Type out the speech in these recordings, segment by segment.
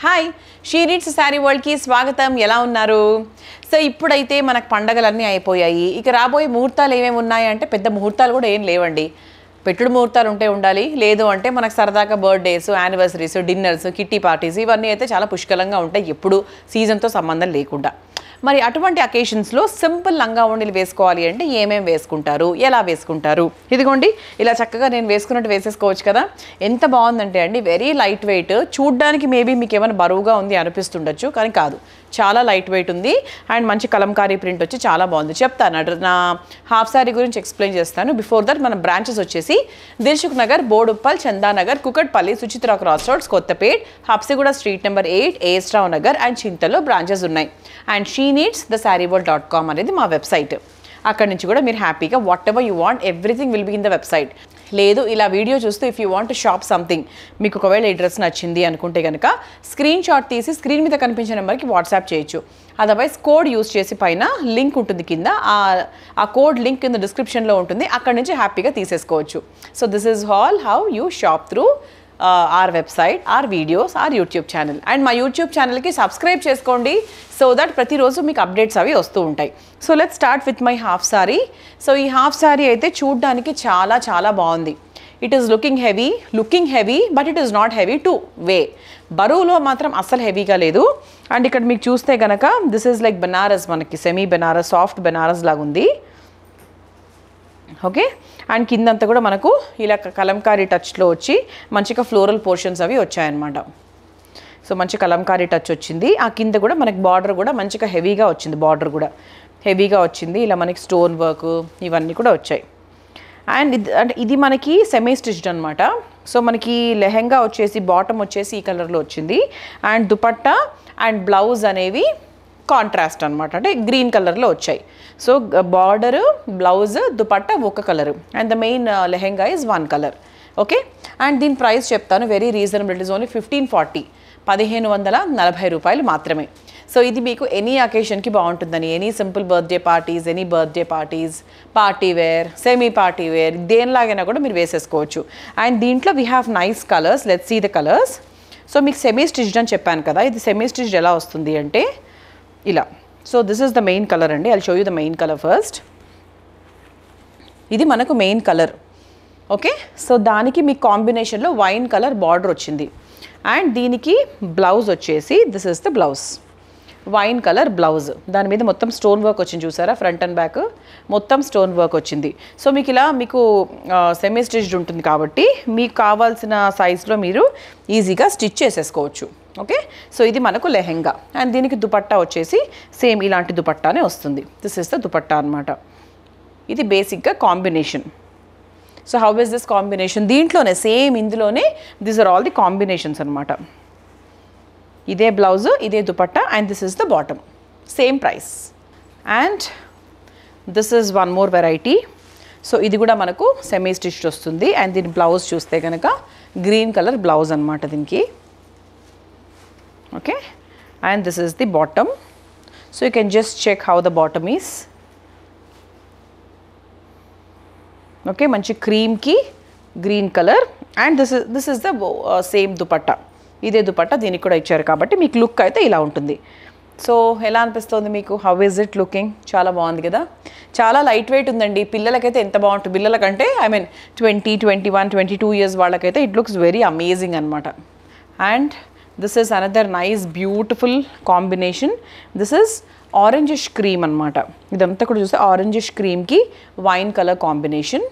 hi she needs sari వరల్డ్కి స్వాగతం ఎలా ఉన్నారు సో ఇప్పుడైతే మనకు పండగలన్నీ అయిపోయాయి ఇక రాబోయే ముహూర్తాలు ఏమేమి ఉన్నాయి అంటే పెద్ద ముహూర్తాలు కూడా ఏం లేవండి పెట్టుడు ముహూర్తాలు ఉంటే ఉండాలి లేదు అంటే మనకు సరదాగా birthdays anniversaries dinners kitty parties ఇవన్నీ అయితే చాలా పుష్కలంగా ఉంటాయి ఎప్పుడు సీజన్తో సంబంధం లేకుండా మరి అటువంటి అకేషన్స్లో సింపుల్ లంగా ఓణీలు వేసుకోవాలి అంటే ఏమేం వేసుకుంటారు ఎలా వేసుకుంటారు ఇదిగోండి ఇలా చక్కగా నేను వేసుకున్నట్టు వేసేసుకోవచ్చు కదా ఎంత బాగుందంటే అండి వెరీ లైట్ వెయిట్ చూడ్డానికి మేబీ మీకు ఏమైనా బరువుగా ఉంది అనిపిస్తుండొచ్చు కానీ కాదు చాలా లైట్ వెయిట్ ఉంది అండ్ మంచి కలంకారీ ప్రింట్ వచ్చి చాలా బాగుంది చెప్తాను అటు నా హాఫ్ శారీ గురించి ఎక్స్ప్లెయిన్ చేస్తాను బిఫోర్ దట్ మన బ్రాంచెస్ వచ్చేసి Dilsukhnagar Boduppal Chandanagar Kukatpally Suchitra cross roads Kothapet Habsiguda street number eight A S Rao Nagar and చింతలో బ్రాంచెస్ ఉన్నాయి and she needs the sari world dot com అనేది మా వెబ్సైట్ అక్కడ నుంచి కూడా మీరు హ్యాపీగా whatever you want everything will be in the website లేదు ఇలా వీడియో చూస్తూ if you want shop something మీకు ఒకవేళ ఈ డ్రెస్ నచ్చింది అనుకుంటే కనుక స్క్రీన్ షాట్ తీసి స్క్రీన్ మీద కనిపించే నెంబర్కి వాట్సాప్ చేయొచ్చు అదర్వైజ్ కోడ్ యూస్ చేసి పైన లింక్ ఉంటుంది కింద ఆ ఆ కోడ్ లింక్ కింద డిస్క్రిప్షన్లో ఉంటుంది అక్కడ నుంచి హ్యాపీగా తీసేసుకోవచ్చు so this is how how you shop through our website or videos or YouTube channel and మా యూట్యూబ్ ఛానల్కి సబ్స్క్రైబ్ చేసుకోండి సో దట్ ప్రతిరోజు మీకు అప్డేట్స్ అవి వస్తూ ఉంటాయి so let start with my half sari so ఈ హాఫ్ సారీ అయితే చూడ్డానికి చాలా చాలా బాగుంది it is looking heavy looking heavy but it is not heavy to weigh బరువులో మాత్రం అస్సలు హెవీగా లేదు అండ్ ఇక్కడ మీకు చూస్తే కనుక దిస్ ఈజ్ లైక్ బెనారస్ మనకి సెమీ బెనారస్ సాఫ్ట్ బెనారస్ లాగా ఉంది ఓకే అండ్ కిందంతా కూడా మనకు ఇలా కలంకారీ టచ్లో వచ్చి మంచిగా ఫ్లోరల్ పోర్షన్స్ అవి వచ్చాయన్నమాట సో మంచి కలంకారీ టచ్ వచ్చింది ఆ కింద కూడా మనకి బార్డర్ కూడా మంచిగా హెవీగా వచ్చింది బార్డర్ కూడా హెవీగా వచ్చింది ఇలా మనకి స్టోన్ వర్క్ ఇవన్నీ కూడా వచ్చాయి అండ్ ఇది అంటే ఇది మనకి సెమీ స్టిచ్డ్ అనమాట సో మనకి లెహెంగా వచ్చేసి బాటమ్ వచ్చేసి ఈ కలర్లో వచ్చింది అండ్ దుపట్టా అండ్ బ్లౌజ్ అనేవి కాంట్రాస్ట్ అనమాట అంటే గ్రీన్ కలర్లో వచ్చాయి సో బార్డర్ బ్లౌజ్ దుపట్టా ఒక colour and the main lehenga is one colour okay and దీని ప్రైస్ చెప్తాను very reasonable it is only fifteen forty పదిహేను వందల నలభై రూపాయలు మాత్రమే సో ఇది మీకు ఎనీ అకేషన్కి బాగుంటుందని any simple birthday parties any birthday parties party wear semi party wear దేనిలాగైనా కూడా మీరు వేసేసుకోవచ్చు అండ్ దీంట్లో we have nice colours let see the colours so మీకు సెమీ స్టిచ్డ్ అని చెప్పాను కదా ఇది సెమీ స్టిచ్డ్ ఎలా వస్తుంది అంటే ఇలా so this is the main colour అండి I show you the main colour first ఇది మనకు మెయిన్ కలర్ ఓకే సో దానికి మీ కాంబినేషన్లో వైన్ కలర్ బార్డర్ వచ్చింది అండ్ దీనికి బ్లౌజ్ వచ్చేసి this is the blouse wine colour blouse దాని మీద మొత్తం స్టోన్ వర్క్ వచ్చింది చూసారా ఫ్రంట్ అండ్ బ్యాక్ మొత్తం స్టోన్ వర్క్ వచ్చింది సో మీకు ఇలా మీకు సెమీ స్టిచ్డ్ ఉంటుంది కాబట్టి మీకు కావాల్సిన సైజులో మీరు ఈజీగా స్టిచ్ చేసేసుకోవచ్చు ఓకే సో ఇది మనకు లెహెంగా అండ్ దీనికి దుపట్టా వచ్చేసి సేమ్ ఇలాంటి దుపట్టానే వస్తుంది దిస్ ఇస్ ద దుపట్టా అనమాట ఇది బేసిక్గా combination so how is this combination దీంట్లోనే సేమ్ ఇందులోనే this are all the combinations అనమాట ఇదే బ్లౌజ్ ఇదే dupatta and this is the bottom same price and this is one more variety so ఇది కూడా మనకు సెమీ స్టిచ్డ్ వస్తుంది అండ్ దీని బ్లౌజ్ చూస్తే కనుక గ్రీన్ కలర్ బ్లౌజ్ అనమాట దీనికి okay and this is the bottom so you can just check how the bottom is okay మంచి క్రీమ్కి green colour and this is this is the same dupatta ఇదే దుపట్టా దీనికి కూడా ఇచ్చారు కాబట్టి మీకు లుక్ అయితే ఇలా ఉంటుంది సో ఎలా అనిపిస్తుంది మీకు హౌ ఇస్ ఇట్ లుకింగ్ చాలా బాగుంది కదా చాలా లైట్ వెయిట్ ఉందండి పిల్లలకైతే ఎంత బాగుంటుంది పిల్లలకంటే I mean twenty twenty one twenty two years వాళ్ళకైతే ఇట్ లుక్స్ వెరీ అమేజింగ్ అనమాట and this is another nice beautiful combination this is orangish cream అనమాట ఇదంతా కూడా చూస్తే ఆరెంజిష్ క్రీమ్కి వైన్ కలర్ కాంబినేషన్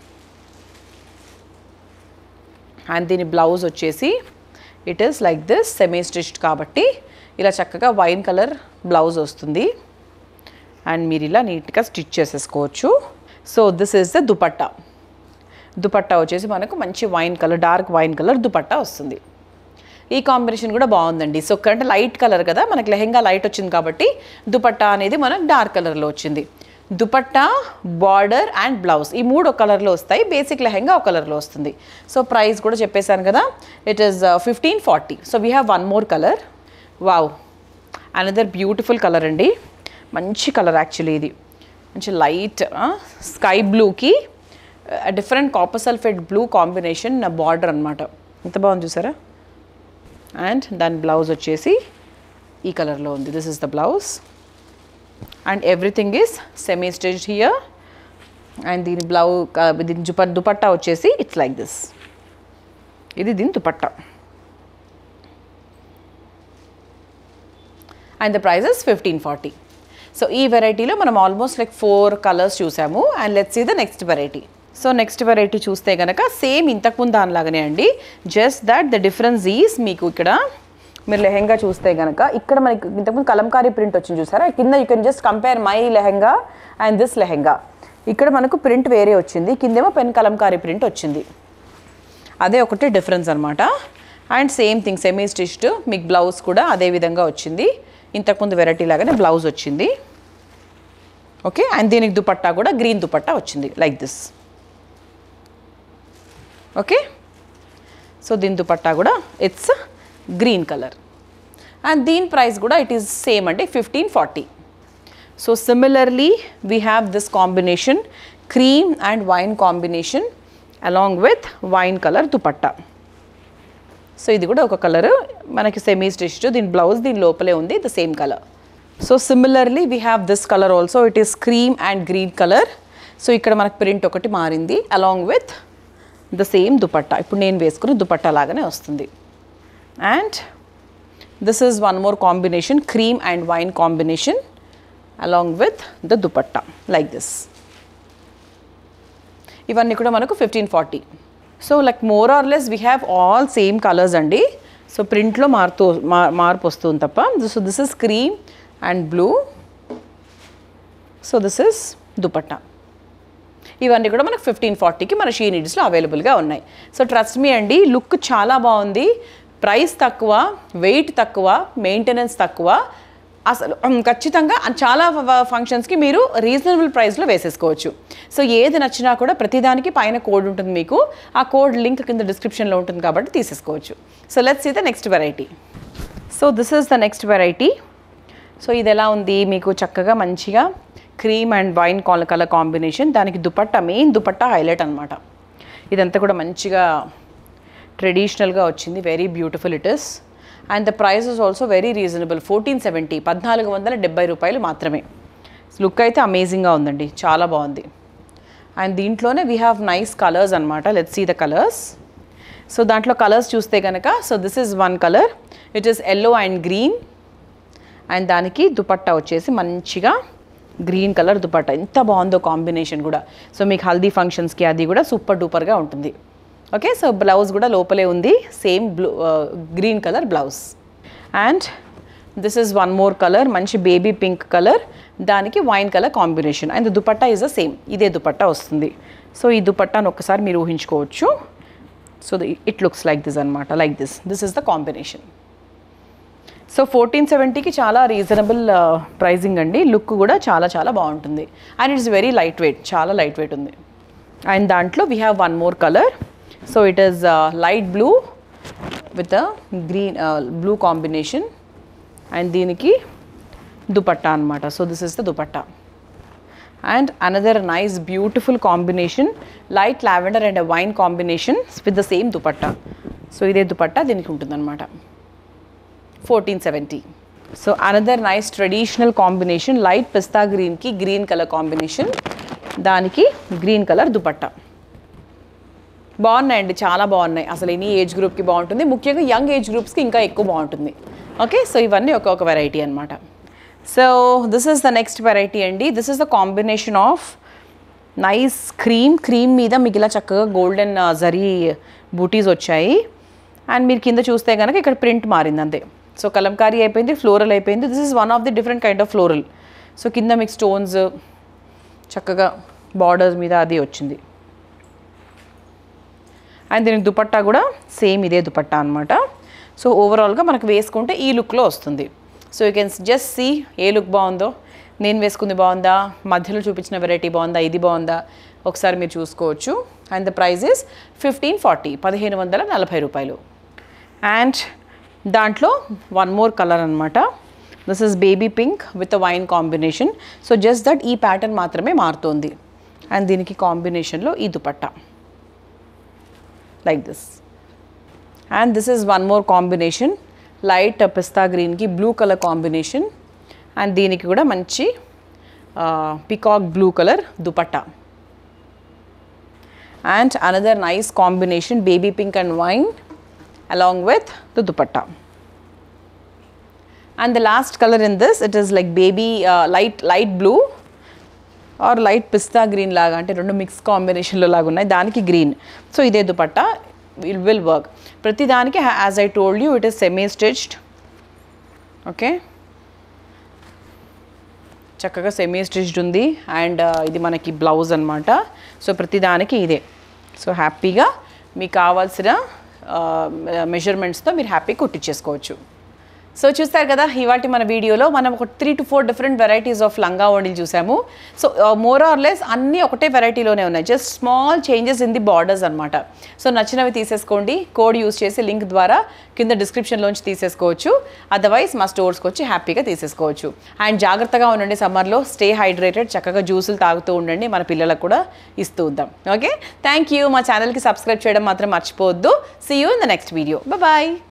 అండ్ దీని బ్లౌజ్ వచ్చేసి it is like this semi stitched కాబట్టి ఇలా చక్కగా వైన్ కలర్ బ్లౌజ్ వస్తుంది అండ్ మీరు ఇలా నీట్గా స్టిచ్ చేసేసుకోవచ్చు so this is the dupatta dupatta వచ్చేసి మనకు మంచి wine colour dark wine colour dupatta వస్తుంది ఈ కాంబినేషన్ కూడా బాగుందండి సో అంటే లైట్ కలర్ కదా మనకి లెహెంగా లైట్ వచ్చింది కాబట్టి దుపట్టా అనేది మనకు డార్క్ కలర్లో వచ్చింది దుపట్టా బార్డర్ అండ్ బ్లౌజ్ ఈ మూడు ఒక కలర్లో వస్తాయి బేసిక్ లెహెంగా ఒక కలర్లో వస్తుంది సో ప్రైస్ కూడా చెప్పేశాను కదా it is fifteen forty so we have one more colour wow another beautiful colour అండి మంచి కలర్ యాక్చువల్లీ ఇది మంచి లైట్ స్కై బ్లూకి different copper sulphate blue combination border అనమాట ఎంత బాగుంది చూసారా అండ్ దాని బ్లౌజ్ వచ్చేసి ఈ కలర్లో ఉంది this is the blouse and everything is semi stitched here and దీని బ్లౌ దీని దుప దుపట్టా వచ్చేసి ఇట్స్ లైక్ దిస్ ఇది దీని dupatta and the price is fifteen forty so ఈ వెరైటీలో మనం ఆల్మోస్ట్ లైక్ ఫోర్ కలర్స్ చూసాము and let's see the next variety so next variety చూస్తే కనుక సేమ్ ఇంతకుముందు దానిలాగానే అండి just that the difference is మీకు ఇక్కడ మీరు లెహెంగా చూస్తే కనుక ఇక్కడ మనకి ఇంతకుముందు కలంకారీ ప్రింట్ వచ్చింది చూసారా కింద you can just compare my lehenga and this lehenga ఇక్కడ మనకు ప్రింట్ వేరే వచ్చింది కిందేమో పెన్ కలంకారీ ప్రింట్ వచ్చింది అదే ఒకటి డిఫరెన్స్ అనమాట and same thing semi stitched మీకు బ్లౌజ్ కూడా అదే విధంగా వచ్చింది ఇంతకుముందు వెరైటీ లాగానే బ్లౌజ్ వచ్చింది ఓకే అండ్ దీనికి దుపట్టా కూడా గ్రీన్ దుపట్టా వచ్చింది లైక్ దిస్ ఓకే సో దీని దుపట్టా కూడా ఇట్స్ గ్రీన్ కలర్ అండ్ దీని ప్రైస్ కూడా ఇట్ ఈస్ సేమ్ అంటే fifteen forty so similarly we have this combination cream and wine combination along with wine colour dupatta so ఇది కూడా ఒక కలర్ మనకి సెమీ స్టిచ్డ్ దీని బ్లౌజ్ దీని లోపలే ఉంది the same colour so similarly we have this colour also it is cream and green colour so ఇక్కడ మనకు ప్రింట్ ఒకటి మారింది along with the same dupatta ఇప్పుడు నేను వేసుకున్న దుపట్టా లాగానే వస్తుంది and this is one more combination cream and wine combination along with the dupatta like this ఇవన్నీ కూడా మనకు fifteen forty so like more or less we have all same colours అండి so ప్రింట్లో మారుతూ మా మార్పు వస్తుంది తప్ప so this is cream and blue so this is dupatta ఇవన్నీ కూడా మనకు ఫిఫ్టీన్ ఫార్టీకి మన షీ నీడ్స్లో అవైలబుల్గా ఉన్నాయి సో ట్రస్ట్ మీ అండి లుక్ చాలా బాగుంది ప్రైస్ తక్కువ వెయిట్ తక్కువ మెయింటెనెన్స్ తక్కువ అసలు ఉమ్, ఖచ్చితంగా అన్- చాలా ఫంక్షన్స్కి మీరు రీజనబుల్ ప్రైస్లో వేసేసుకోవచ్చు సో ఏది నచ్చినా కూడా ప్రతిదానికి పైన కోడ్ ఉంటుంది మీకు ఆ కోడ్ లింక్ కింద డిస్క్రిప్షన్లో ఉంటుంది కాబట్టి తీసేసుకోవచ్చు so let's see the next variety so this is the next variety so ఇది ఎలా ఉంది మీకు చక్కగా మంచిగా క్రీమ్ అండ్ వైన్ కాల్ కలర్ కాంబినేషన్ దానికి దుపట్టా మెయిన్ దుపట్టా హైలైట్ అనమాట ఇదంతా కూడా మంచిగా ట్రెడిషనల్గా వచ్చింది very beautiful it is and the price is also very reasonable fourteen seventy పద్నాలుగు వందల డెబ్బై రూపాయలు మాత్రమే లుక్ అయితే అమేజింగ్గా ఉందండి చాలా బాగుంది అండ్ దీంట్లోనే వీ హ్యావ్ నైస్ కలర్స్ అనమాట let see the colours so దాంట్లో కలర్స్ చూస్తే కనుక so this is one colour it is yellow and green and దానికి దుపట్టా వచ్చేసి మంచిగా గ్రీన్ కలర్ దుపట్టా ఎంత బాగుందో కాంబినేషన్ కూడా సో మీకు హల్దీ ఫంక్షన్స్కి అది కూడా సూపర్ డూపర్గా ఉంటుంది ఓకే సో బ్లౌజ్ కూడా లోపలే ఉంది same blue green colour blouse and this is one more colour మంచి బేబీ పింక్ కలర్ దానికి wine colour combination and dupatta is the same ఇదే దుపట్టా వస్తుంది సో ఈ దుపట్టాను ఒక్కసారి మీరు ఊహించుకోవచ్చు so it looks like this అనమాట like this this is the combination so fourteen సెవెంటీకి చాలా రీజనబుల్ ప్రైజింగ్ అండి లుక్ కూడా చాలా చాలా బాగుంటుంది and it's very light weight చాలా లైట్ వెయిట్ ఉంది అండ్ దాంట్లో we have one more colour so it is light blue with green blue combination and దీనికి దుపట్టా అనమాట so this is the dupatta and another nice beautiful combination light lavender and wine combination with the same dupatta so ఇదే దుపట్టా దీనికి ఉంటుందన్నమాట fourteen seventy so another nice traditional combination light pista గ్రీన్కి green colour combination దానికి green colour dupatta బాగున్నాయండి చాలా బాగున్నాయి అసలు any age గ్రూప్కి బాగుంటుంది ముఖ్యంగా యంగ్ ఏజ్ గ్రూప్స్కి ఇంకా ఎక్కువ బాగుంటుంది ఓకే సో ఇవన్నీ ఒక్కొక్క వెరైటీ అనమాట so this is the next variety అండి this is the combination of nice cream cream మీద మీకు ఇలా చక్కగా గోల్డెన్ జరీ బూటీస్ వచ్చాయి అండ్ మీరు కింద చూస్తే కనుక ఇక్కడ ప్రింట్ మారింది అంతే సో కలంకారీ అయిపోయింది ఫ్లోరల్ అయిపోయింది this is one of the different kind of floral so కింద మీకు స్టోన్స్ చక్కగా బార్డర్స్ మీద అది వచ్చింది అండ్ దీనికి దుపట్టా కూడా సేమ్ ఇదే దుపట్టా అనమాట సో ఓవరాల్గా మనకు వేసుకుంటే ఈ లుక్లో వస్తుంది so you can just see ఏ లుక్ బాగుందో నేను వేసుకుంది బాగుందా మధ్యలో చూపించిన వెరైటీ బాగుందా ఇది బాగుందా ఒకసారి మీరు చూసుకోవచ్చు and the price is fifteen forty పదిహేను వందల నలభై రూపాయలు అండ్ దాంట్లో వన్ మోర్ కలర్ అనమాట this is baby pink with wine combination so just that ఈ ప్యాటర్న్ మాత్రమే మారుతోంది అండ్ దీనికి కాంబినేషన్లో ఈ dupatta like this and this is one more combination light pista గ్రీన్కి బ్లూ కలర్ కాంబినేషన్ అండ్ దీనికి కూడా మంచి peacock blue colour dupatta and another nice combination baby pink and wine along with the dupatta and the last color in this it is like baby uh, light light blue or light pista green లాగా అంటే రెండు mix కాంబినేషన్లో లాగా ఉన్నాయి దానికి green so ఇదే dupatta will will work ప్రతి దానికి as I told you it is semi stitched okay చక్కగా సెమీ స్టిచ్డ్ ఉంది అండ్ ఇది మనకి బ్లౌజ్ అనమాట సో ప్రతిదానికి ఇదే సో హ్యాపీగా మీకు కావాల్సిన మెజర్మెంట్స్తో మీరు హ్యాపీగా కుట్టించేసుకోవచ్చు సో చూస్తారు కదా ఇవాటి మన వీడియోలో మనం ఒక three two four different varieties of లంగా ఓణీలు చూసాము సో మోర్ ఆర్ లెస్ అన్నీ ఒకటే వెరైటీలోనే ఉన్నాయి just small changes in the borders అనమాట సో నచ్చినవి తీసేసుకోండి కోడ్ యూస్ చేసి లింక్ ద్వారా కింద డిస్క్రిప్షన్లోంచి తీసేసుకోవచ్చు అదర్వైజ్ మా స్టోర్స్కి వచ్చి హ్యాపీగా తీసేసుకోవచ్చు అండ్ జాగ్రత్తగా ఉండండి సమ్మర్లో స్టే హైడ్రేటెడ్ చక్కగా జ్యూసులు తాగుతూ ఉండండి మన పిల్లలకు కూడా ఇస్తూ ఉందాం ఓకే థ్యాంక్ యూ మా ఛానల్కి సబ్స్క్రైబ్ చేయడం మాత్రం మర్చిపోవద్దు see you in the next video bye